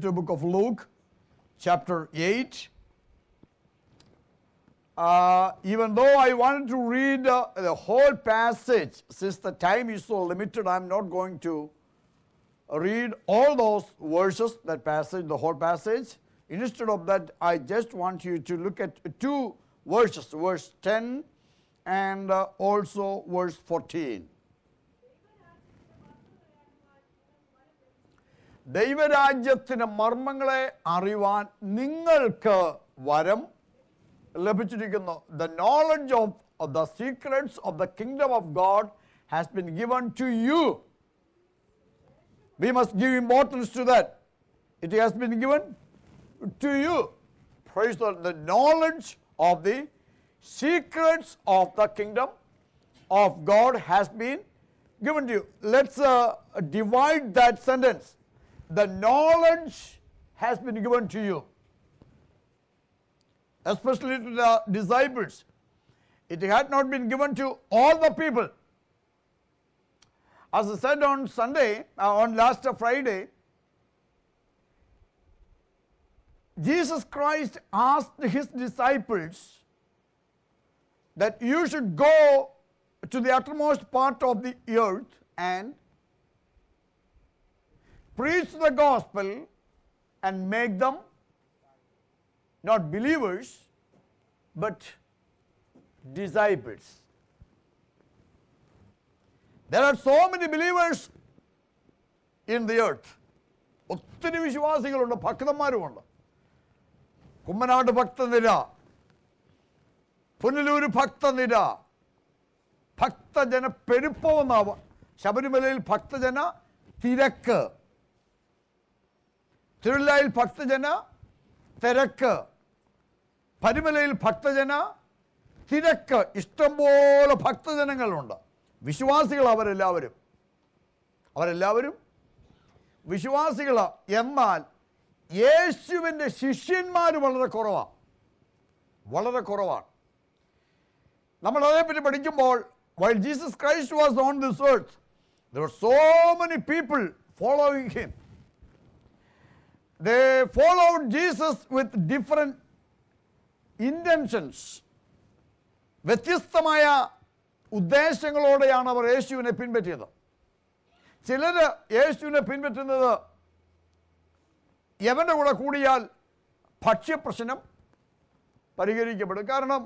to book of Luke, chapter 8. Uh, even though I wanted to read uh, the whole passage, since the time is so limited, I'm not going to read all those verses, that passage, the whole passage. Instead of that, I just want you to look at two verses, verse 10 and uh, also verse 14. ദൈവരാജ്യത്തിന് മർമ്മങ്ങളെ അറിവാൻ നിങ്ങൾക്ക് വരം ലഭിച്ചിരിക്കുന്നു the knowledge of the secrets of the kingdom of God has been given to you we must give importance to that. It has been given to you. Praise the, the knowledge of the secrets of the kingdom of God has been given to you. Let's uh, divide that sentence. The knowledge has been given to you, especially to the disciples. It had not been given to all the people. As I said on Sunday, uh, on last Friday, Jesus Christ asked his disciples that you should go to the uttermost part of the earth and preach the gospel and make them not believers but disciples. There are so many believers in the earth. ഒത്തിരി വിശ്വാസികളുണ്ട് ഭക്തന്മാരുമുണ്ട് കുമ്മനാട് ഭക്തനിര പുനലൂർ ഭക്തനിര ഭക്തജന പെരുപ്പമെന്നാവ ശബരിമലയിൽ ഭക്തജന തിരക്ക് തിരുവല്ലയിൽ ഭക്തജന തിരക്ക് പരിമലയിൽ ഭക്തജന തിരക്ക് ഇഷ്ടംപോലെ ഭക്തജനങ്ങളുണ്ട് വിശ്വാസികൾ അവരെല്ലാവരും അവരെല്ലാവരും വിശ്വാസികൾ എന്നാൽ യേശുവിൻ്റെ ശിഷ്യന്മാർ വളരെ കുറവാണ് വളരെ കുറവാണ് നമ്മൾ അതേപ്പറ്റി പഠിക്കുമ്പോൾ while Jesus Christ was on this earth there are so many people following him they followed Jesus with different intentions വ്യത്യസ്തമായ ഉദ്ദേശങ്ങളോടെയാണ് അവർ യേശുവിനെ പിൻപറ്റിയത് ചിലർ യേശുവിനെ പിൻപറ്റുന്നത് യവൻ്റെ കൂടെ കൂടിയാൽ ഭക്ഷ്യപ്രശ്നം പരിഹരിക്കപ്പെടും കാരണം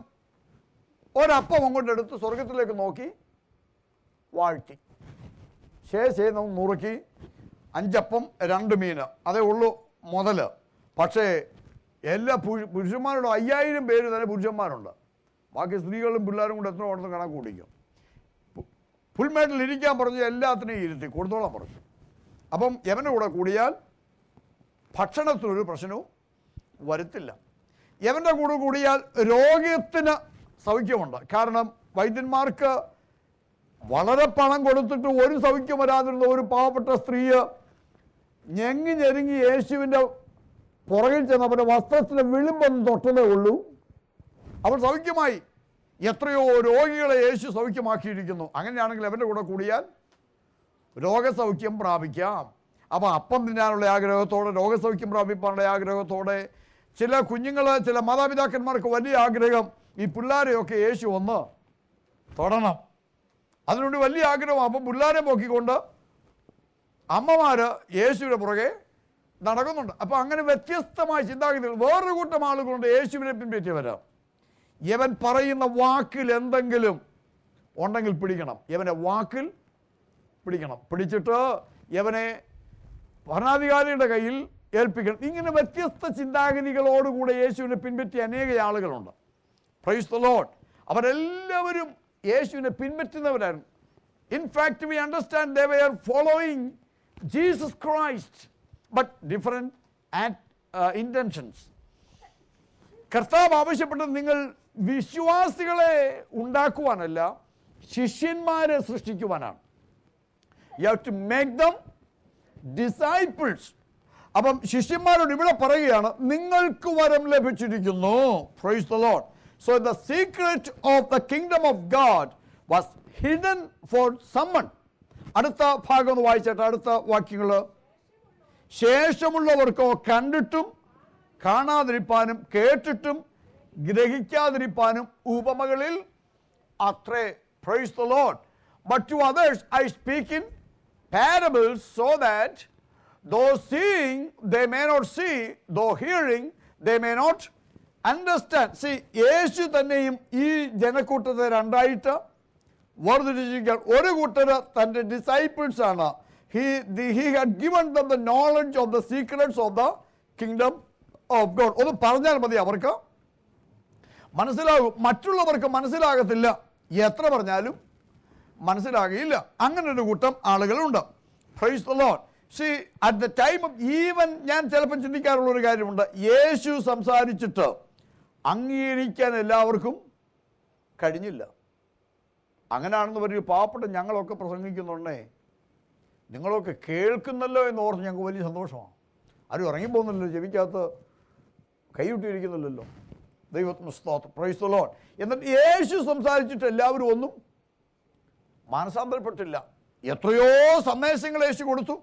ഒരപ്പം അങ്ങോട്ട് എടുത്ത് സ്വർഗത്തിലേക്ക് നോക്കി വാഴ്ത്തി ശേഷം നുറുക്കി അഞ്ചപ്പം രണ്ട് മീൻ അതേ ഉള്ളൂ മുതൽ പക്ഷേ എല്ലാ പുരു- പുരുഷന്മാരോടും അയ്യായിരം പേര് തന്നെ പുരുഷന്മാരുണ്ട് ബാക്കി സ്ത്രീകളും പിള്ളേരും കൂടെ എത്ര ഉണ്ടെന്ന് കണക്ക് കൂടിക്കും പു- പുൽമേട്ടിൽ ഇരിക്കാൻ പറഞ്ഞ് എല്ലാത്തിനെയും ഇരുത്തി കൊടുത്തോളം പറഞ്ഞു അപ്പം യവൻ്റെ കൂടെ കൂടിയാൽ ഭക്ഷണത്തിനൊരു പ്രശ്നവും വരുത്തില്ല യവൻ്റെ കൂടെ കൂടിയാൽ രോഗത്തിന് സൗഖ്യമുണ്ട് കാരണം വൈദ്യന്മാർക്ക് വളരെ പണം കൊടുത്തിട്ട് ഒരു സൗഖ്യം വരാതിരുന്ന ഒരു പാവപ്പെട്ട സ്ത്രീയെ ഞെങ്ങി ഞെരുങ്ങി യേശുവിൻ്റെ പുറകിൽ ചെന്ന് അവരുടെ വസ്ത്രത്തിലെ വിളിമ്പൊന്നും തൊട്ടതേ ഉള്ളൂ അവൾ സൗഖ്യമായി എത്രയോ രോഗികളെ യേശു സൗഖ്യമാക്കിയിരിക്കുന്നു അങ്ങനെയാണെങ്കിൽ അവൻ്റെ കൂടെ കൂടിയാൽ രോഗസൗഖ്യം പ്രാപിക്കാം അപ്പോൾ അപ്പം തിന്നാനുള്ള ആഗ്രഹത്തോടെ രോഗസൗഖ്യം പ്രാപിക്കാനുള്ള ആഗ്രഹത്തോടെ ചില കുഞ്ഞുങ്ങൾ ചില മാതാപിതാക്കന്മാർക്ക് വലിയ ആഗ്രഹം ഈ പിള്ളേരെയൊക്കെ യേശു ഒന്ന് തൊടണം അതിനുവേണ്ടി വലിയ ആഗ്രഹം അപ്പം പിള്ളേരെ നോക്കിക്കൊണ്ട് അമ്മമാർ യേശുവിൻ്റെ പുറകെ നടക്കുന്നുണ്ട് അപ്പോൾ അങ്ങനെ വ്യത്യസ്തമായ ചിന്താഗതികൾ വേറൊരു കൂട്ടം ആളുകളുണ്ട് യേശുവിനെ പിൻപറ്റിയവരാ ഇവൻ പറയുന്ന വാക്കിൽ എന്തെങ്കിലും ഉണ്ടെങ്കിൽ പിടിക്കണം ഇവനെ വാക്കിൽ പിടിക്കണം പിടിച്ചിട്ട് ഇവനെ ഭരണാധികാരിയുടെ കയ്യിൽ ഏൽപ്പിക്കണം ഇങ്ങനെ വ്യത്യസ്ത ചിന്താഗതികളോടുകൂടെ യേശുവിനെ പിൻപറ്റിയ അനേക ആളുകളുണ്ട് പ്രൈസ് ദ ലോഡ് അവരെല്ലാവരും യേശുവിനെ പിൻപറ്റുന്നവരായിരുന്നു in fact we understand they we are following Jesus Christ but different at intentions കർത്താവ് ആവശ്യപ്പെട്ടത് നിങ്ങൾ വിശ്വാസികളെ ഉണ്ടാക്കുവാനല്ല ശിഷ്യന്മാരെ സൃഷ്ടിക്കുവാനാണ് you have to make them disciples അപ്പം ശിഷ്യന്മാരോട് ഇവിടെ പറയുകയാണ് നിങ്ങൾക്ക് വരം ലഭിച്ചിരിക്കുന്നു praise the Lord so the secret of the kingdom of God was hidden for someone അടുത്ത ഭാഗം ഒന്ന് വായിച്ചിട്ട് അടുത്ത വാക്യങ്ങൾ ശേഷമുള്ളവർക്കോ കണ്ടിട്ടും കാണാതിരിപ്പാനും കേട്ടിട്ടും ഗ്രഹിക്കാതിരിപ്പാനും ഉപമകളിൽ അത്രേ praise the Lord but to others I speak in parables so that though seeing they may not see though hearing they may not understand see യേശു തന്നെയും ഈ ജനക്കൂട്ടത്തെ രണ്ടായിട്ട് വേർതിരിച്ചിരിക്കാൻ ഒരു കൂട്ടർ തൻ്റെ ഡിസൈപ്പിൾസ് ആണ് he the he had given them the knowledge of the secrets of the kingdom of God ഒന്ന് പറഞ്ഞാൽ മതി അവർക്ക് മനസ്സിലാകും മറ്റുള്ളവർക്ക് മനസ്സിലാകത്തില്ല എത്ര പറഞ്ഞാലും മനസ്സിലാകുകയില്ല അങ്ങനെ ഒരു കൂട്ടം ആളുകളുണ്ട് praise the Lord see at the time of even ഞാൻ ചിലപ്പോൾ ചിന്തിക്കാറുള്ള ഒരു കാര്യമുണ്ട് യേശു സംസാരിച്ചിട്ട് അംഗീകരിക്കാൻ എല്ലാവർക്കും കഴിഞ്ഞില്ല അങ്ങനെയാണെന്ന് പറയും പാവപ്പെട്ട ഞങ്ങളൊക്കെ പ്രസംഗിക്കുന്നുണ്ടേ നിങ്ങളൊക്കെ കേൾക്കുന്നല്ലോ എന്ന് ഓർത്ത് ഞങ്ങൾക്ക് വലിയ സന്തോഷമാണ് ആരും ഇറങ്ങിപ്പോകുന്നില്ലല്ലോ ചെവിക്കകത്ത് കൈവിട്ടിരിക്കുന്നില്ലല്ലോ ദൈവത്തിന് സ്തോത്രം പ്രൈസ് ദ ലോഡ് എന്നിട്ട് യേശു സംസാരിച്ചിട്ട് എല്ലാവരും ഒന്നും മാനസാന്തരപ്പെട്ടില്ല എത്രയോ സന്ദേശങ്ങൾ യേശു കൊടുത്തു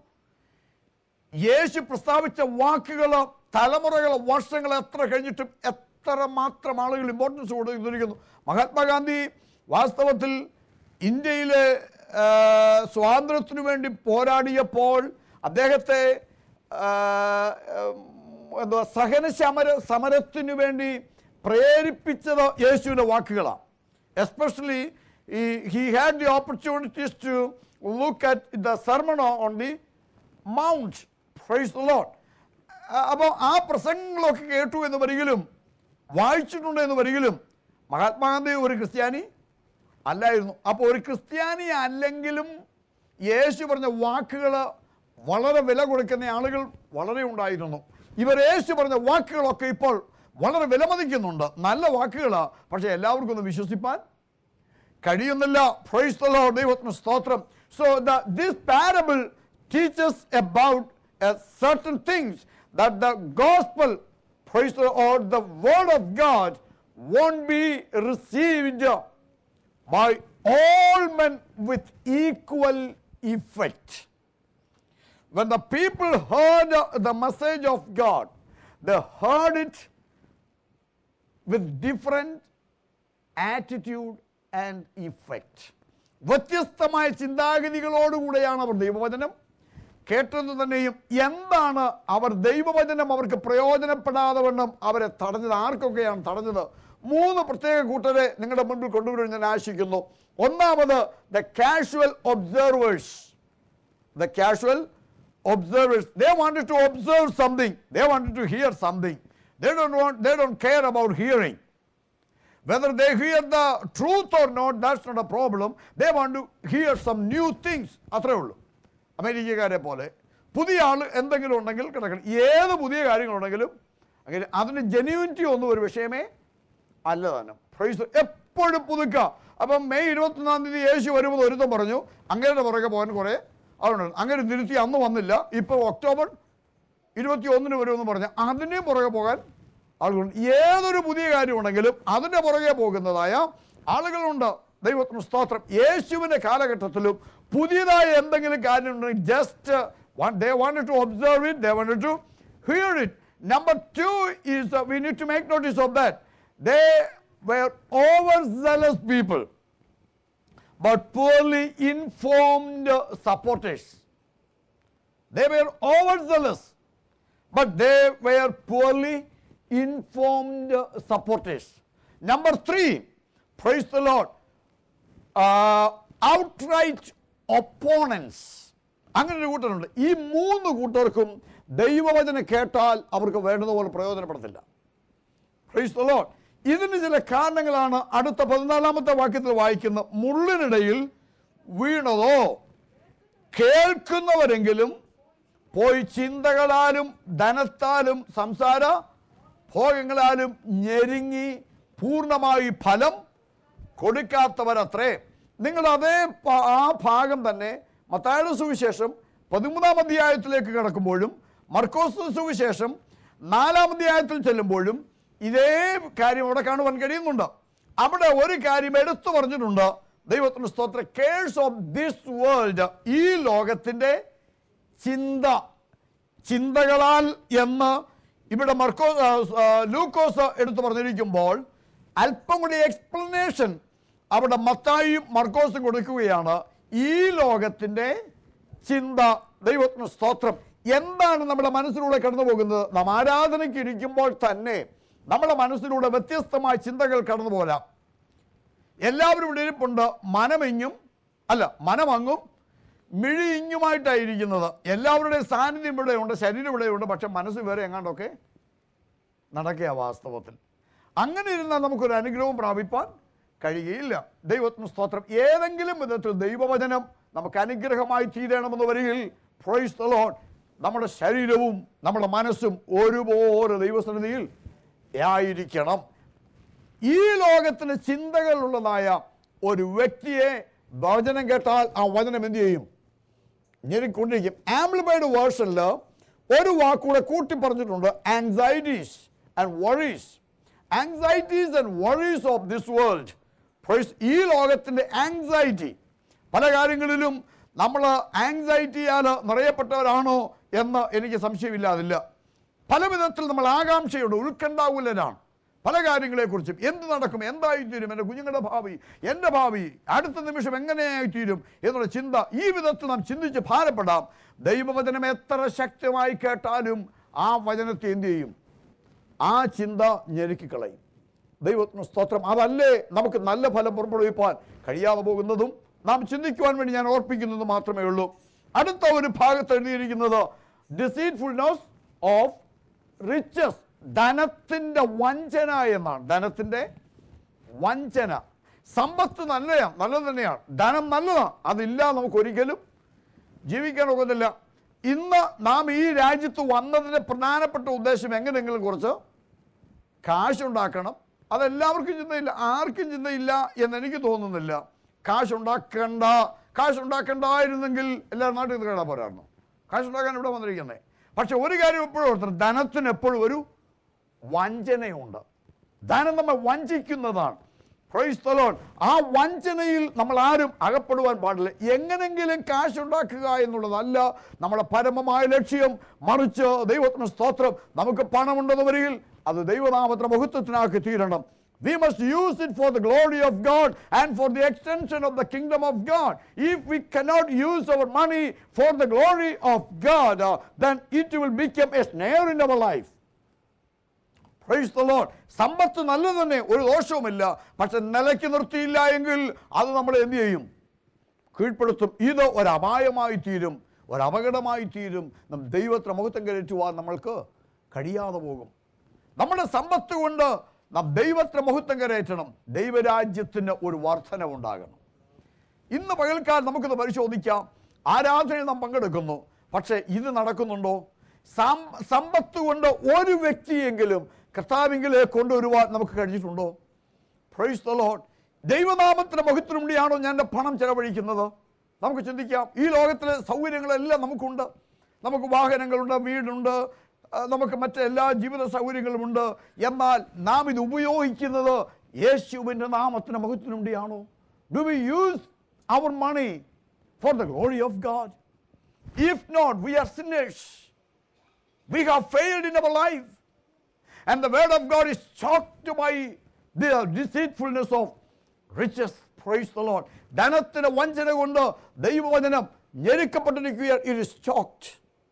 യേശു പ്രസ്താവിച്ച വാക്കുകൾ തലമുറകൾ വർഷങ്ങൾ എത്ര കഴിഞ്ഞിട്ടും എത്ര മാത്രം ആളുകൾ ഇമ്പോർട്ടൻസ് കൊടുത്തിരിക്കുന്നു മഹാത്മാഗാന്ധി വാസ്തവത്തിൽ ഇന്ത്യയിലെ ആ, സ്വാതന്ത്ര്യത്തിനു വേണ്ടി പോരാടിയപ്പോൾ അദ്ദേഹത്തെ ആ, ഉം, എന്തുവാ സഹന സമര സമരത്തിനു വേണ്ടി പ്രേരിപ്പിച്ചത് യേശുവിൻ്റെ വാക്കുകളാണ് especially he had the opportunities to look at the sermon on the mount praise the Lord അപ്പോൾ ആ പ്രസംഗങ്ങളൊക്കെ കേട്ടു എന്ന് വരികിലും വായിച്ചിട്ടുണ്ട് എന്ന് വരികിലും മഹാത്മാഗാന്ധി ഒരു ക്രിസ്ത്യാനി അല്ലായിരുന്നു അപ്പോൾ ഒരു ക്രിസ്ത്യാനി അല്ലെങ്കിലും യേശു പറഞ്ഞ വാക്കുകൾ വളരെ വില കൊടുക്കുന്ന ആളുകൾ വളരെ ഉണ്ടായിരുന്നു ഇവർ യേശു പറഞ്ഞ വാക്കുകളൊക്കെ ഇപ്പോൾ വളരെ വിലമതിക്കുന്നുണ്ട് നല്ല വാക്കുകളാണ് പക്ഷേ എല്ലാവർക്കും ഒന്ന് വിശ്വസിപ്പാൻ കഴിയുന്നില്ല പ്രൈസ് ദ ലോർഡ് ദൈവത്തിന് സ്തോത്രം so the this parable teaches about certain things that the gospel praise the or the word of God won't be received by all men with equal effect. When the people heard the message of God, they heard it with different attitude and effect വ്യത്യസ്തമായ ചിന്താഗതികളോടുകൂടെയാണ് അവർ ദൈവവചനം കേട്ടത് തന്നെയും എന്താണ് അവർ ദൈവവചനം അവർക്ക് പ്രയോജനപ്പെടാതെ വണ്ണം അവരെ തടഞ്ഞത് ആർക്കൊക്കെയാണ് തടഞ്ഞത് മൂന്ന് പ്രത്യേക കൂട്ടരെ നിങ്ങളുടെ മുൻപിൽ കൊണ്ടുവരാൻ ഞാൻ ആശിക്കുന്നു ഒന്നാമത് the casual observers the casual observers they wanted to observe something they wanted to hear something they don't want they don't care about hearing whether they hear the truth or not that's not a problem they want to hear some new things അത്രേ ഉള്ളൂ അമേരിക്കക്കാരെ പോലെ പുതിയ ആൾ എന്തെങ്കിലും ഉണ്ടെങ്കിൽ കിടക്കണം ഏത് പുതിയ കാര്യങ്ങളുണ്ടെങ്കിലും അങ്ങനെ അതിന് ജെന്യൂനിറ്റി ഒന്നും ഒരു വിഷയമേ അല്ല തന്നെ പ്രൈസ് എപ്പോഴും പുതുക്കുക അപ്പം മെയ് ഇരുപത്തൊന്നാം തീയതി യേശു വരുമ്പോൾ ഒരുത്തം പറഞ്ഞു അങ്ങയുടെ പുറകെ പോകാൻ കുറേ ആളുണ്ട് അങ്ങനെ തിരുത്തി അന്ന് വന്നില്ല ഇപ്പോൾ ഒക്ടോബർ ഇരുപത്തി ഒന്നിന് വരുമെന്ന് പറഞ്ഞ് അതിന് പുറകെ പോകാൻ ആളുകളുണ്ട് ഏതൊരു പുതിയ കാര്യമുണ്ടെങ്കിലും അതിൻ്റെ പുറകെ പോകുന്നതായ ആളുകളുണ്ട് ദൈവത്തിന് സ്തോത്രം യേശുവിൻ്റെ കാലഘട്ടത്തിലും പുതിയതായ എന്തെങ്കിലും കാര്യമുണ്ടെങ്കിൽ just they wanted to observe it they wanted to hear it number two is we need to make notice of that they were over zealous people but poorly informed supporters. They were overzealous, but they were poorly informed supporters. Number three, praise the Lord, uh, outright opponents. അങ്ങനെ ഒരു കൂട്ടരുണ്ട് ഈ മൂന്ന് കൂട്ടർക്കും ദൈവവചനം കേട്ടാൽ അവർക്ക് വേണ്ടതുപോലെ പ്രയോജനപ്പെടത്തില്ല price the Lord ഇതിന് ചില കാരണങ്ങളാണ് അടുത്ത പതിനാലാമത്തെ വാക്യത്തിൽ വായിക്കുന്ന മുള്ളിനിടയിൽ വീണതോ കേൾക്കുന്നവരെങ്കിലും പോയി ചിന്തകളാലും ധനത്താലും സംസാര ഭോഗങ്ങളാലും ഞെരുങ്ങി പൂർണ്ണമായി ഫലം കൊടുക്കാത്തവരത്രേ നിങ്ങൾ അതേ പ- ആ ഭാഗം തന്നെ മത്തായുടെ സുവിശേഷം പതിമൂന്നാം അധ്യായത്തിലേക്ക് കിടക്കുമ്പോഴും മർക്കോസ് സുവിശേഷം നാലാം അധ്യായത്തിൽ ചെല്ലുമ്പോഴും ഇതേ കാര്യം അവിടെ കാണുവാൻ കഴിയുന്നുണ്ട് അവിടെ ഒരു കാര്യം എടുത്തു പറഞ്ഞിട്ടുണ്ട് ദൈവത്തിന് സ്തോത്ര കേഴ്സ് ഓഫ് ദിസ് വേൾഡ് ഈ ലോകത്തിൻ്റെ ചിന്ത ചിന്തകളാൽ എന്ന് ഇവിടെ മർക്കോ ആ, ആ, ലൂക്കോസ് എടുത്തു പറഞ്ഞിരിക്കുമ്പോൾ അല്പം കൂടി എക്സ്പ്ലനേഷൻ അവിടെ മത്തായും മർക്കോസും കൊടുക്കുകയാണ് ഈ ലോകത്തിൻ്റെ ചിന്ത ദൈവത്തിന് സ്തോത്രം എന്താണ് നമ്മുടെ മനസ്സിലൂടെ കടന്നു പോകുന്നത് നാം ആരാധനയ്ക്ക് ഇരിക്കുമ്പോൾ തന്നെ നമ്മുടെ മനസ്സിലൂടെ വ്യത്യസ്തമായ ചിന്തകൾ കടന്നു പോരാം എല്ലാവരും ഇവിടെ ഇരിപ്പുണ്ട് മനമെഞ്ഞും അല്ല മനമങ്ങും മിഴിയിഞ്ഞുമായിട്ടായിരിക്കുന്നത് എല്ലാവരുടെയും സാന്നിധ്യം ഇവിടെയുണ്ട് ശരീരം ഇവിടെയുണ്ട് പക്ഷെ മനസ്സ് വേറെ എങ്ങാണ്ടൊക്കെ നടക്കുക വാസ്തവത്തിൽ അങ്ങനെ ഇരുന്നാൽ നമുക്കൊരു അനുഗ്രഹവും പ്രാപിപ്പാൻ കഴിയുകയില്ല ദൈവത്തിന് സ്തോത്രം ഏതെങ്കിലും വിധത്തിൽ ദൈവവചനം നമുക്ക് അനുഗ്രഹമായി തീരണമെന്ന് വരികിൽ പ്രൈസ് the Lord നമ്മുടെ ശരീരവും നമ്മുടെ മനസ്സും ഒരുപോലെ ദൈവസന്നിധിയിൽ ആയിരിക്കണം ഈ ലോകത്തിന് ചിന്തകളുള്ളതായ ഒരു വ്യക്തിയെ വചനം കേട്ടാൽ ആ വചനം എന്ത് ചെയ്യും ഞെരിക്കൊണ്ടിരിക്കും ആംപ്ലിഫൈഡ് വേർഷനിൽ ഒരു വാക്കൂടെ കൂട്ടി പറഞ്ഞിട്ടുണ്ട് anxieties and worries anxieties and worries of this world ഈ ലോകത്തിൻ്റെ ആൻസൈറ്റി പല കാര്യങ്ങളിലും നമ്മൾ ആൻസൈറ്റിയാൽ നിറയപ്പെട്ടവരാണോ എന്ന് എനിക്ക് സംശയമില്ലാതില്ല പല വിധത്തിൽ നമ്മൾ ആകാംക്ഷയുണ്ട് ഉത്കണ്ഠാകുലരാണ് പല കാര്യങ്ങളെക്കുറിച്ചും എന്ത് നടക്കും എന്തായിത്തീരും എൻ്റെ കുഞ്ഞുങ്ങളുടെ ഭാവി എൻ്റെ ഭാവി അടുത്ത നിമിഷം എങ്ങനെയായിത്തീരും എന്നുള്ള ചിന്ത ഈ വിധത്തിൽ നാം ചിന്തിച്ച് ഭാരപ്പെടാം ദൈവവചനം എത്ര ശക്തമായി കേട്ടാലും ആ വചനത്തെ എന്ത് ചെയ്യും ആ ചിന്ത ഞെരുക്കിക്കളയും ദൈവത്തിന് സ്തോത്രം അതല്ലേ നമുക്ക് നല്ല ഫലം പുറപ്പെടുവിപ്പാൻ കഴിയാതെ പോകുന്നതും നാം ചിന്തിക്കുവാൻ വേണ്ടി ഞാൻ ഓർപ്പിക്കുന്നത് മാത്രമേ ഉള്ളൂ അടുത്ത ഒരു ഭാഗത്ത് എഴുതിയിരിക്കുന്നത് ഡിസീറ്റ്ഫുൾനെസ് ഓഫ് റിച്ചസ് ധനത്തിൻ്റെ വഞ്ചന എന്നാണ് ധനത്തിൻ്റെ വഞ്ചന സമ്പത്ത് നല്ലതാണ് നല്ലത് തന്നെയാണ് ധനം നല്ലതാണ് അതില്ല നമുക്ക് ഒരിക്കലും ജീവിക്കാൻ ഒക്കത്തില്ല ഇന്ന് നാം ഈ രാജ്യത്ത് വന്നതിൻ്റെ പ്രധാനപ്പെട്ട ഉദ്ദേശം എങ്ങനെയെങ്കിലും കുറച്ച് കാശുണ്ടാക്കണം അതെല്ലാവർക്കും ചിന്തയില്ല ആർക്കും ചിന്തയില്ല എന്ന് എനിക്ക് തോന്നുന്നില്ല കാശുണ്ടാക്കണ്ട കാശുണ്ടാക്കണ്ടായിരുന്നെങ്കിൽ എല്ലാവരും നാട്ടിൽ നിന്ന് കേടാ പോരായിരുന്നു കാശുണ്ടാക്കാൻ ഇവിടെ വന്നിരിക്കുന്നത് പക്ഷെ ഒരു കാര്യം എപ്പോഴും ഓർത്തണം ധനത്തിന് എപ്പോഴും ഒരു വഞ്ചനയുണ്ട് ധനം നമ്മെ വഞ്ചിക്കുന്നതാണ് Praise the Lord. ആ വഞ്ചനയിൽ നമ്മൾ ആരും അകപ്പെടുവാൻ പാടില്ല എങ്ങനെങ്കിലും കാശുണ്ടാക്കുക എന്നുള്ളതല്ല നമ്മുടെ പരമമായ ലക്ഷ്യം മറിച്ച് ദൈവത്തിന് സ്തോത്രം നമുക്ക് പണമുണ്ടെന്ന് വരികിൽ അത് ദൈവനാമത്തിന് മഹത്വത്തിനാക്കി തീരണം We must use it for the glory of God and for the extension of the kingdom of God. If we cannot use our money for the glory of God, uh, then it will become a snare in our life. Praise the Lord സമ്പത്ത് നല്ലത് തന്നെ ഒരു ദോഷവുമില്ല പക്ഷെ നിലയ്ക്ക് നിർത്തിയില്ല എങ്കിൽ അത് നമ്മളെ എന്ത് ചെയ്യും കീഴ്പ്പെടുത്തും ഇത് ഒരു അപായമായി തീരും ഒരു അപകടമായി തീരും നാം ദൈവത്തിന് മുഖത്തം കയറ്റുവാൻ നമ്മൾക്ക് കഴിയാതെ പോകും നമ്മുടെ സമ്പത്ത് കൊണ്ട് നാം ദൈവത്തിന് മുഹത്വം കരയറ്റണം ദൈവരാജ്യത്തിന് ഒരു വർധനവുണ്ടാകണം ഇന്ന് പകൽക്കാലം നമുക്കിത് പരിശോധിക്കാം ആരാധനയിൽ നാം പങ്കെടുക്കുന്നു പക്ഷേ ഇത് നടക്കുന്നുണ്ടോ സം- സമ്പത്ത് കൊണ്ട് ഒരു വ്യക്തിയെങ്കിലും കർത്താവിങ്കിലേക്ക് കൊണ്ടുവരുവാൻ നമുക്ക് കഴിഞ്ഞിട്ടുണ്ടോ പ്രൈസ് ദ ലോഡ് ദൈവനാമത്തിന് മഹത്വം വേണ്ടിയാണോ ഞാൻ എൻ്റെ പണം ചെലവഴിക്കുന്നത് നമുക്ക് ചിന്തിക്കാം ഈ ലോകത്തിലെ സൗകര്യങ്ങളെല്ലാം നമുക്കുണ്ട് നമുക്ക് വാഹനങ്ങളുണ്ട് വീടുണ്ട് ആ, നമുക്ക് മറ്റെല്ലാ ജീവിത സൗകര്യങ്ങളുമുണ്ട് എന്നാൽ നാം ഇത് ഉപയോഗിക്കുന്നത് യേശുവിൻ്റെ നാമത്തിന് മഹത്വം വേണ്ടിയാണോ do we use our money for the glory of God if not we are sinners we have failed in our life. And the word of God is shocked by the deceitfulness of riches. Praise the Lord. ധനത്തിന് വഞ്ചന കൊണ്ട് ദൈവവചനം ഞെരുക്കപ്പെട്ടിരിക്കുകയാണ് it is ചോക്ട്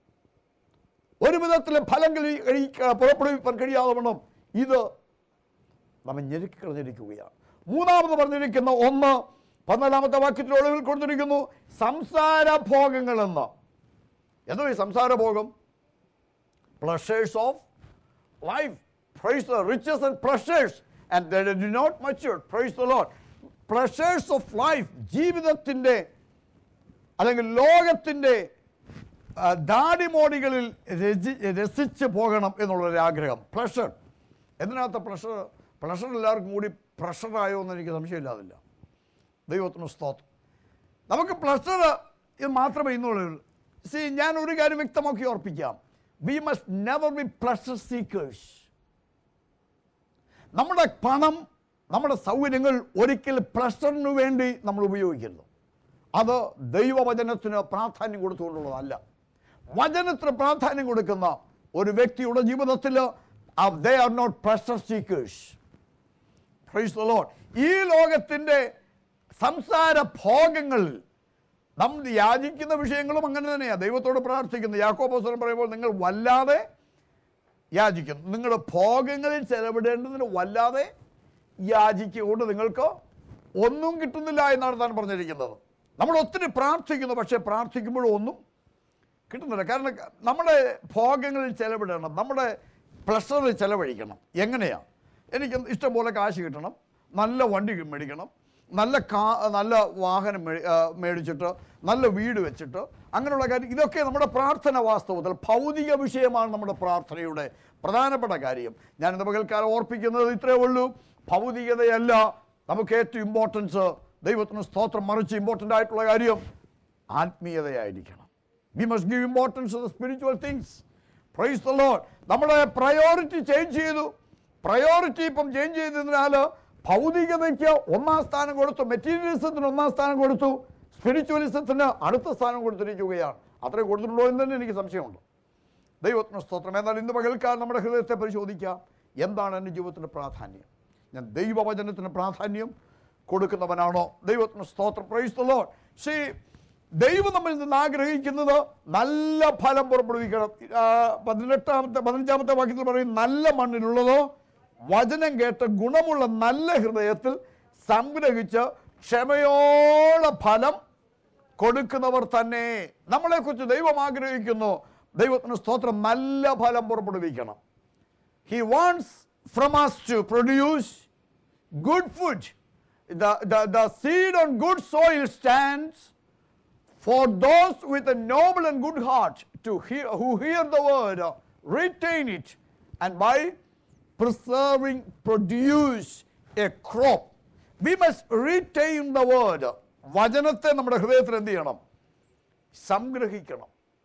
ഒരു വിധത്തിലും ഫലം കഴി കഴി- പുറപ്പെടുവിപ്പാൻ കഴിയാതെ വണ്ണം ഇത് നമ്മെ ഞെരുക്കി കളഞ്ഞിരിക്കുകയാണ് മൂന്നാമത് പറഞ്ഞിരിക്കുന്ന ഒന്ന് പതിനാലാമത്തെ വാക്യത്തിൽ ഒളിവിൽ കൊടുത്തിരിക്കുന്നു സംസാര ഭോഗങ്ങൾ എന്ന് എന്തോ ഈ സംസാര ഭോഗം pleasures of life. Praise the riches and pleasures. And they do not mature. Praise the Lord. Pleasures of life. ജീവിതത്തിൻ്റെ അല്ലെങ്കിൽ ലോകത്തിൻ്റെ ആ, ദാടിമോടികളിൽ രചി രസിച്ച് പോകണം എന്നുള്ളൊരു ആഗ്രഹം പ്ലഷർ എന്തിനകത്ത് പ്ലഷർ പ്ലഷർ എല്ലാവർക്കും കൂടി പ്രഷറായോ എന്ന് എനിക്ക് സംശയമില്ലാതില്ല ദൈവത്തിന് സ്തോത്രം നമുക്ക് പ്ലഷർ ഇത് മാത്രമേ ഇന്നുള്ളൂ സി ഞാൻ ഒരു കാര്യം വ്യക്തമാക്കി ഓർപ്പിക്കാം we must never be pleasure seekers നമ്മുടെ പണം നമ്മുടെ സൗകര്യങ്ങൾ ഒരിക്കൽ പ്ലഷറിന് വേണ്ടി നമ്മൾ ഉപയോഗിക്കരുത് അത് ദൈവവചനത്തിന് പ്രാധാന്യം കൊടുത്തുകൊണ്ടുള്ളതല്ല വചനത്തിന് പ്രാധാന്യം കൊടുക്കുന്ന ഒരു വ്യക്തിയുടെ ജീവിതത്തിൽ they are not pressure seekers praise the Lord ഈ ലോകത്തിൻ്റെ സംസാര ഭോഗങ്ങളിൽ നമ്മൾ യാചിക്കുന്ന വിഷയങ്ങളും അങ്ങനെ തന്നെയാണ് ദൈവത്തോട് പ്രാർത്ഥിക്കുന്നു യാക്കോബോസ്വരം പറയുമ്പോൾ നിങ്ങൾ വല്ലാതെ യാചിക്കുന്നു നിങ്ങളുടെ ഭോഗങ്ങളിൽ ചെലവിടേണ്ടതിന് വല്ലാതെ യാചിക്കൊണ്ട് നിങ്ങൾക്ക് ഒന്നും കിട്ടുന്നില്ല എന്നാണ് താൻ പറഞ്ഞിരിക്കുന്നത് നമ്മൾ ഒത്തിരി പ്രാർത്ഥിക്കുന്നു പക്ഷേ പ്രാർത്ഥിക്കുമ്പോഴും ഒന്നും കിട്ടുന്നില്ല കാരണം നമ്മുടെ ഭോഗങ്ങളിൽ ചെലവിടണം നമ്മുടെ പ്ലഷറിൽ ചെലവഴിക്കണം എങ്ങനെയാണ് എനിക്ക് ഇഷ്ടംപോലെ കാശ് കിട്ടണം നല്ല വണ്ടി മേടിക്കണം നല്ല കാ നല്ല വാഹനം മേ- ആ, മേടിച്ചിട്ട് നല്ല വീട് വെച്ചിട്ട് അങ്ങനെയുള്ള കാര്യം ഇതൊക്കെ നമ്മുടെ പ്രാർത്ഥന വാസ്തവത്തിൽ ഭൗതിക വിഷയമാണ് നമ്മുടെ പ്രാർത്ഥനയുടെ പ്രധാനപ്പെട്ട കാര്യം ഞാൻ ഇന്ന് പകൽക്കാലം ഓർപ്പിക്കുന്നത് ഇത്രയേ ഉള്ളൂ ഭൗതികതയല്ല നമുക്ക് ഏറ്റവും ഇമ്പോർട്ടൻസ് ദൈവത്തിന് സ്തോത്രം മറിച്ച് ഇമ്പോർട്ടൻ്റ് ആയിട്ടുള്ള കാര്യം ആത്മീയതയായിരിക്കണം we must give importance to the spiritual things praise the Lord നമ്മുടെ പ്രയോറിറ്റി ചേഞ്ച് ചെയ്തു പ്രയോറിറ്റി ഇപ്പം ചേഞ്ച് ചെയ്തതിനാൽ ഭൗതികതയ്ക്ക് ഒന്നാം സ്ഥാനം കൊടുത്തു മെറ്റീരിയലിസത്തിന് ഒന്നാം സ്ഥാനം കൊടുത്തു സ്പിരിച്വലിസത്തിന് അടുത്ത സ്ഥാനം കൊടുത്തിരിക്കുകയാണ് അത്രയും കൊടുത്തിട്ടുണ്ടോ എന്ന് തന്നെ എനിക്ക് സംശയമുണ്ട് ദൈവത്തിന് സ്തോത്രം എന്നാൽ ഇന്ന് പകൽക്കാലം നമ്മുടെ ഹൃദയത്തെ പരിശോധിക്കാം എന്താണ് എൻ്റെ ജീവിതത്തിൻ്റെ പ്രാധാന്യം ഞാൻ ദൈവവചനത്തിന് പ്രാധാന്യം കൊടുക്കുന്നവനാണോ ദൈവത്തിന് സ്തോത്രം പ്രൈസ്തലോ ശ്രീ ദൈവം നമ്മിൽ നിന്ന് ആഗ്രഹിക്കുന്നത് നല്ല ഫലം പുറപ്പെടുവിക്കണം ആ, പതിനെട്ടാമത്തെ പതിനഞ്ചാമത്തെ വാക്യത്തിൽ പറയും നല്ല മണ്ണിലുള്ളതോ വചനം കേട്ട് ഗുണമുള്ള നല്ല ഹൃദയത്തിൽ സംഗ്രഹിച്ച് ക്ഷമയോടെ ഫലം കൊടുക്കുന്നവർ തന്നെ നമ്മളെക്കുറിച്ച് ദൈവം ആഗ്രഹിക്കുന്നു ദൈവത്തിന് സ്തോത്രം നല്ല ഫലം പുറപ്പെടുവിക്കണം he wants from us to produce good food. The, the, the seed on good soil stands for those with a noble and good heart to hear, who hear the word, uh, retain it, and by preserving produce a crop. We must retain the word. വചനത്തെ നമ്മുടെ ഹൃദയത്തിൽ എന്ത് ചെയ്യണം സംഗ്രഹിക്കണം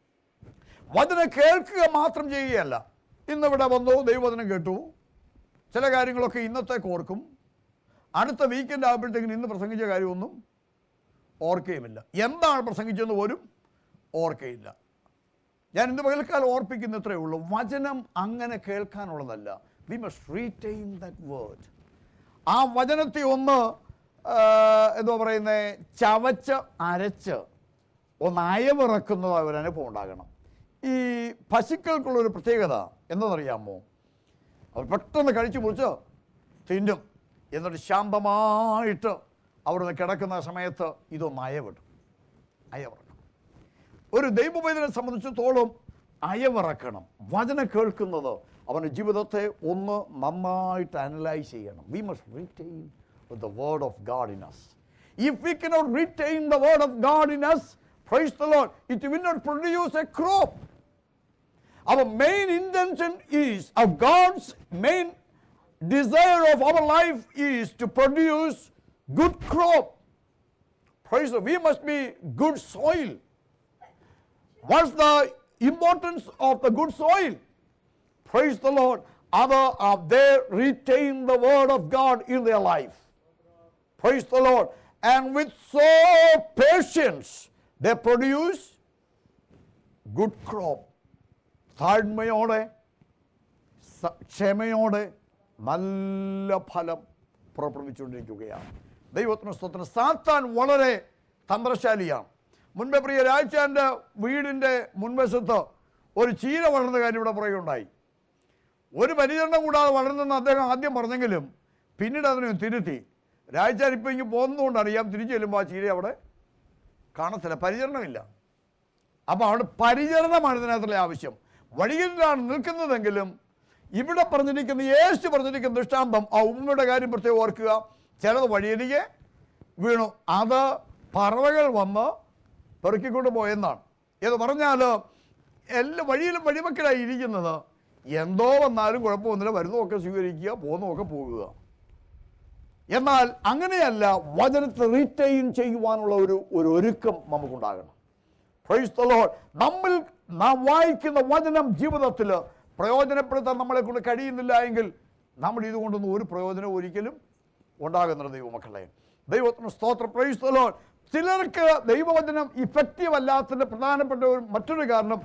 വചനം കേൾക്കുക മാത്രം ചെയ്യുകയല്ല ഇന്നിവിടെ വന്നു ദൈവവചനം കേട്ടു ചില കാര്യങ്ങളൊക്കെ ഇന്നത്തേക്ക് ഓർക്കും അടുത്ത വീക്കെൻഡ് ആകുമ്പോഴത്തേക്കിന് ഇന്ന് പ്രസംഗിച്ച കാര്യമൊന്നും ഓർക്കുകയുമില്ല എന്താണ് പ്രസംഗിച്ചതെന്ന് പോലും ഓർക്കയില്ല ഞാൻ ഇന്ന് പകൽക്കാലം ഓർപ്പിക്കുന്ന ഇത്രയേ ഉള്ളൂ വചനം അങ്ങനെ കേൾക്കാനുള്ളതല്ല we must retain that word ആ വചനത്തെ ഒന്ന് ആ, എന്താ പറയുന്നത് ചവച്ച് അരച്ച് ഒന്ന് അയവിറക്കുന്നത് ഒരു അനുഭവം ഉണ്ടാകണം ഈ പശുക്കൾക്കുള്ളൊരു പ്രത്യേകത എന്താണെന്നറിയാമോ അവർ പെട്ടെന്ന് കഴിച്ചു മുറിച്ച് തിന്നും എന്നിട്ട് ശാന്തമായിട്ട് അവിടുന്ന് കിടക്കുന്ന സമയത്ത് ഇതൊന്ന് അയവിടും അയവിറക്കും ഒരു ദൈവവേദനെ സംബന്ധിച്ചിടത്തോളം അയവിറക്കണം വചനം കേൾക്കുന്നത് അവൻ്റെ ജീവിതത്തെ ഒന്ന് നന്നായിട്ട് അനലൈസ് ചെയ്യണം we must retain the word of God in us if we cannot retain the word of God in us praise the Lord it will not produce a crop our main intention is of God's main desire of our life is to produce good crop. Praise the We must be good soil. What's the importance of the good soil? Praise the Lord. Other are they retain the word of God in their life. Praise the Lord. And with so patience, they produce good crop. താഴ്മയോടെ സ- ക്ഷമയോടെ നല്ല ഫലം പുറപ്പെടുവിച്ചുകൊണ്ടിരിക്കുകയാണ് ദൈവത്തിന് സ്വത്തിന് സാത്താൻ വളരെ തന്ത്രശാലിയാണ് മുൻപേ പ്രിയ രാജാൻ്റെ വീടിൻ്റെ മുൻവശത്ത് ഒരു ചീര വളർന്ന കാര്യം ഇവിടെ പറയുകയുണ്ടായി ഒരു പരിചരണം കൂടാതെ വളർന്നെന്ന് അദ്ദേഹം ആദ്യം പറഞ്ഞെങ്കിലും പിന്നീട് അതിനെ തിരുത്തി രാജാൻ ഇപ്പം ഇങ്ങ് പോകുന്നതുകൊണ്ട് അറിയാം തിരിച്ചു ചെല്ലുമ്പോൾ ആ ചീര അവിടെ കാണത്തില്ല പരിചരണമില്ല അപ്പോൾ അവിടെ പരിചരണമാണ് ഇതിനകത്തുള്ള ആവശ്യം വഴികളിലാണ് നിൽക്കുന്നതെങ്കിലും ഇവിടെ പറഞ്ഞിരിക്കുന്ന യേശു പറഞ്ഞിരിക്കുന്ന ദൃഷ്ടാന്തം ആ ഉമ്മയുടെ കാര്യം പ്രത്യേകം ഓർക്കുക ചിലത് വഴിയരികെ വീണു അത് പറവകൾ വന്ന് പെറുക്കിക്കൊണ്ട് പോയെന്നാണ് എന്ന് പറഞ്ഞാൽ എല്ലാ വഴിയിലും വഴിമക്കലായി ഇരിക്കുന്നത് എന്തോ വന്നാലും കുഴപ്പമൊന്നുമില്ല വരുന്നതൊക്കെ സ്വീകരിക്കുക പോകുന്നതൊക്കെ പോകുക എന്നാൽ അങ്ങനെയല്ല വചനത്തെ റീറ്റെയിൻ ചെയ്യുവാനുള്ള ഒരു ഒരു ഒരുക്കം നമുക്കുണ്ടാകണം പ്രൈസ് ദ ലോർഡ് നമ്മിൽ നാം വായിക്കുന്ന വചനം ജീവിതത്തിൽ പ്രയോജനപ്പെടുത്താൻ നമ്മളെ കൊണ്ട് കഴിയുന്നില്ല എങ്കിൽ നമ്മൾ ഇതുകൊണ്ടൊന്നും ഒരു പ്രയോജനം ഒരിക്കലും ഉണ്ടാകുന്നില്ല ദൈവമക്കളെ ദൈവത്തിന് സ്തോത്രം പ്രൈസ് ദ ലോർഡ് ചിലർക്ക് ദൈവവചനം ഇഫക്റ്റീവ് അല്ലാത്തതിൻ്റെ പ്രധാനപ്പെട്ട ഒരു മറ്റൊരു കാരണം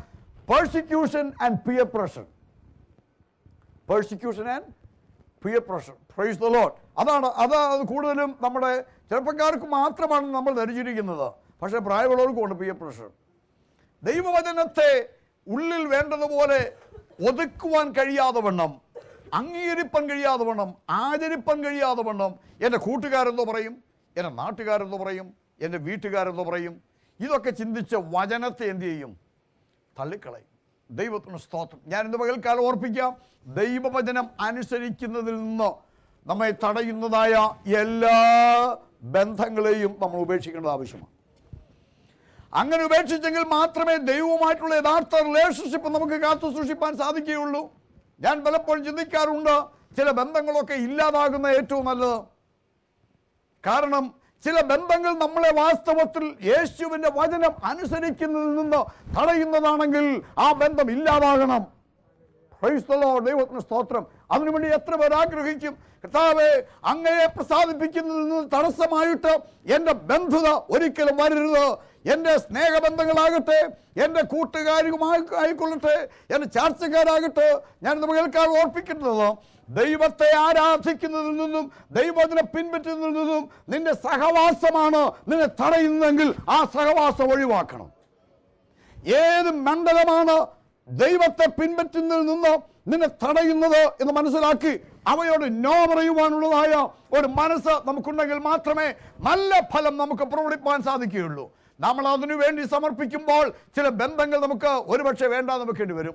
persecution and peer pressure persecution and peer pressure praise the Lord അതാണ് അത് അത് കൂടുതലും നമ്മുടെ ചെറുപ്പക്കാർക്ക് മാത്രമാണ് നമ്മൾ ധരിച്ചിരിക്കുന്നത് പക്ഷേ പ്രായമുള്ളവർക്കും ഉണ്ട് പിയർ പ്രഷർ ദൈവവചനത്തെ ഉള്ളിൽ വേണ്ടതുപോലെ ഒതുക്കുവാൻ കഴിയാതെ വണ്ണം അംഗീകരിപ്പാൻ കഴിയാതെ വണ്ണം ആചരിപ്പാൻ കഴിയാതെ വണ്ണം എൻ്റെ കൂട്ടുകാരെന്ന് പറയും എൻ്റെ നാട്ടുകാരെന്ന് പറയും എൻ്റെ വീട്ടുകാരെന്ന് പറയും ഇതൊക്കെ ചിന്തിച്ച് വചനത്തെ എന്ത് ചെയ്യും തള്ളിക്കളയും ദൈവത്തിന് സ്തോത്രം ഞാൻ ഇന്ന് പകൽക്കാലം ഓർപ്പിക്കാം ദൈവവചനം അനുസരിക്കുന്നതിൽ നിന്ന് നമ്മെ തടയുന്നതായ എല്ലാ ബന്ധങ്ങളെയും നമ്മൾ ഉപേക്ഷിക്കേണ്ടത് ആവശ്യമാണ് അങ്ങനെ ഉപേക്ഷിച്ചെങ്കിൽ മാത്രമേ ദൈവവുമായിട്ടുള്ള യഥാർത്ഥ റിലേഷൻഷിപ്പ് നമുക്ക് കാത്തു സൂക്ഷിപ്പാൻ സാധിക്കുകയുള്ളൂ ഞാൻ പലപ്പോഴും ചിന്തിക്കാറുണ്ട് ചില ബന്ധങ്ങളൊക്കെ ഇല്ലാതാകുന്ന ഏറ്റവും നല്ലത് കാരണം ചില ബന്ധങ്ങൾ നമ്മളെ വാസ്തവത്തിൽ യേശുവിൻ്റെ വചനം അനുസരിക്കുന്നതിൽ നിന്ന് തടയുന്നതാണെങ്കിൽ ആ ബന്ധം ഇല്ലാതാകണം Praise the Lord. ദൈവത്തിന് സ്തോത്രം അതിനുവേണ്ടി എത്ര പേർ ആഗ്രഹിക്കും കർത്താവെ അങ്ങയെ പ്രസാദിപ്പിക്കുന്നതിൽ നിന്ന് തടസ്സമായിട്ട് എൻ്റെ ബന്ധുത ഒരിക്കലും വരരുത് എൻ്റെ സ്നേഹബന്ധങ്ങളാകട്ടെ എൻ്റെ കൂട്ടുകാരുമായി ആയിക്കൊള്ളട്ടെ എൻ്റെ ചാർച്ചക്കാരാകട്ടെ ഞാൻ ഇന്ന് കേൾക്കാൻ ഓർപ്പിക്കുന്നത് ദൈവത്തെ ആരാധിക്കുന്നതിൽ നിന്നും ദൈവത്തിനെ പിൻപറ്റുന്നതിൽ നിന്നും നിന്റെ സഹവാസമാണ് നിന്നെ തടയുന്നതെങ്കിൽ ആ സഹവാസം ഒഴിവാക്കണം ഏത് മണ്ഡലമാണ് ദൈവത്തെ പിൻപറ്റുന്നതിൽ നിന്ന് നിന്നെ തടയുന്നത് എന്ന് മനസ്സിലാക്കി അവയോട് നോ പറയുവാനുള്ളതായ ഒരു മനസ്സ് നമുക്കുണ്ടെങ്കിൽ മാത്രമേ നല്ല ഫലം നമുക്ക് പ്രകടിപ്പാൻ സാധിക്കുകയുള്ളൂ നമ്മൾ അതിനു വേണ്ടി സമർപ്പിക്കുമ്പോൾ ചില ബന്ധങ്ങൾ നമുക്ക് ഒരുപക്ഷെ വേണ്ടാന്ന് വെക്കേണ്ടി വരും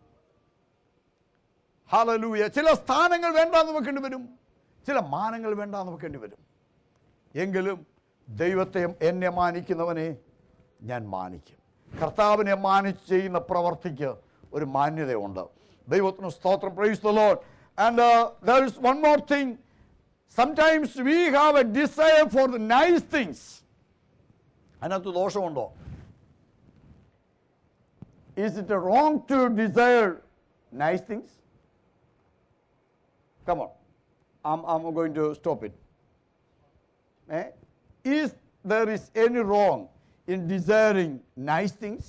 ഹാലലൂയ ചില സ്ഥാനങ്ങൾ വേണ്ടാന്ന് വെക്കേണ്ടി വരും ചില മാനങ്ങൾ വേണ്ടാന്ന് വെക്കേണ്ടി വരും എങ്കിലും ദൈവത്തെ എന്നെ മാനിക്കുന്നവനെ ഞാൻ മാനിക്കും കർത്താവിനെ മാനിച്ച് ചെയ്യുന്ന പ്രവർത്തിക്ക് ഒരു മാന്യതയുണ്ട് ദൈവത്തിന് സ്തോത്രം praise the lord and there is one more thing sometimes we have a desire for the nice things അതിനകത്ത് ദോഷമുണ്ടോ is it wrong to desire nice things come on I'm, I'm going to stop it. Eh? Is there is any wrong in desiring nice things?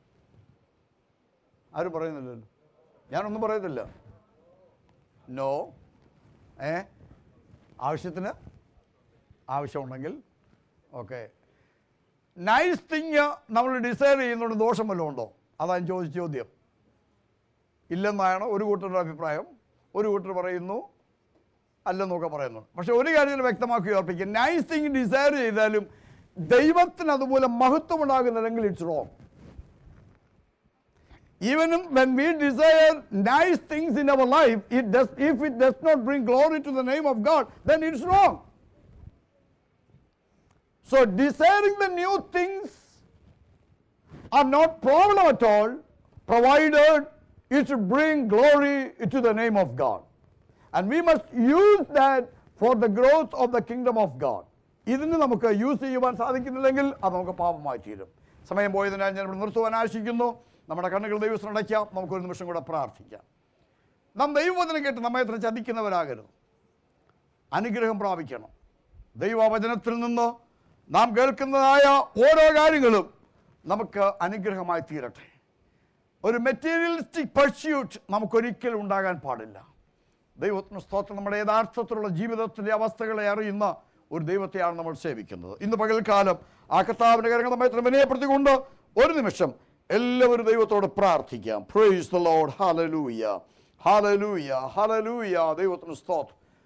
ആരും പറയുന്നില്ലല്ലോ ഞാനൊന്നും പറയത്തില്ല no ഏ ആവശ്യത്തിന് ആവശ്യമുണ്ടെങ്കിൽ okay nice thing നമ്മൾ desire ചെയ്യുന്നതുകൊണ്ട് ദോഷം വല്ലതും ഉണ്ടോ അതാണ് ചോദിച്ച ചോദ്യം ഇല്ലെന്നാണ് ഒരു കൂട്ടരുടെ അഭിപ്രായം ഒരു കൂട്ടർ പറയുന്നു അല്ലെന്നൊക്കെ പറയുന്നു പക്ഷെ ഒരു കാര്യം വ്യക്തമാക്കി ഓർപ്പിക്കുക നൈസ് തിങ് ഡിസയർ ചെയ്താലും ദൈവത്തിന് അതുപോലെ മഹത്വം ഉണ്ടാകുന്നില്ലെങ്കിൽ it's wrong Even when we desire nice things in our life, it does, if it does not bring glory to the name of God, then it's wrong. So desiring the new things are not problem at all, provided it should bring glory to the name of God. And we must use that for the growth of the kingdom of God. ഇതിന് നമുക്ക് use ചെയ്യുവാൻ സാധിക്കുന്നില്ലെങ്കിൽ അത് നമുക്ക് പാപമായി തീരും സമയം പോയതിനാൽ ഞാൻ ഇവിടെ നിർത്തുവാൻ ആശിക്കുന്നു നമ്മുടെ കണ്ണുകൾ ദൈവത്തിന് അടയ്ക്കാം നമുക്കൊരു നിമിഷം കൂടെ പ്രാർത്ഥിക്കാം നാം ദൈവവചനം കേട്ട് നമ്മെ എത്ര ചതിക്കുന്നവരാകരുത് അനുഗ്രഹം പ്രാപിക്കണം ദൈവവചനത്തിൽ നിന്ന് നാം കേൾക്കുന്നതായ ഓരോ കാര്യങ്ങളും നമുക്ക് അനുഗ്രഹമായി തീരട്ടെ ഒരു മെറ്റീരിയലിസ്റ്റിക് പർസ്യൂട്ട് നമുക്കൊരിക്കലും ഉണ്ടാകാൻ പാടില്ല ദൈവത്തിന് സ്തോത്രം നമ്മുടെ യഥാർത്ഥത്തിലുള്ള ജീവിതത്തിൻ്റെ അവസ്ഥകളെ അറിയുന്ന ഒരു ദൈവത്തെയാണ് നമ്മൾ സേവിക്കുന്നത് ഇന്ന് പകൽക്കാലം ആ കർത്താവിൻ്റെ കാര്യങ്ങൾ നമ്മെ ഇത്ര വിനയപ്പെടുത്തിക്കൊണ്ട് ഒരു നിമിഷം എല്ലാവരും ദൈവത്തോട് പ്രാർത്ഥിക്കാം praise the lord hallelujah hallelujah hallelujah ദൈവത്തിന് സ്തോത്രം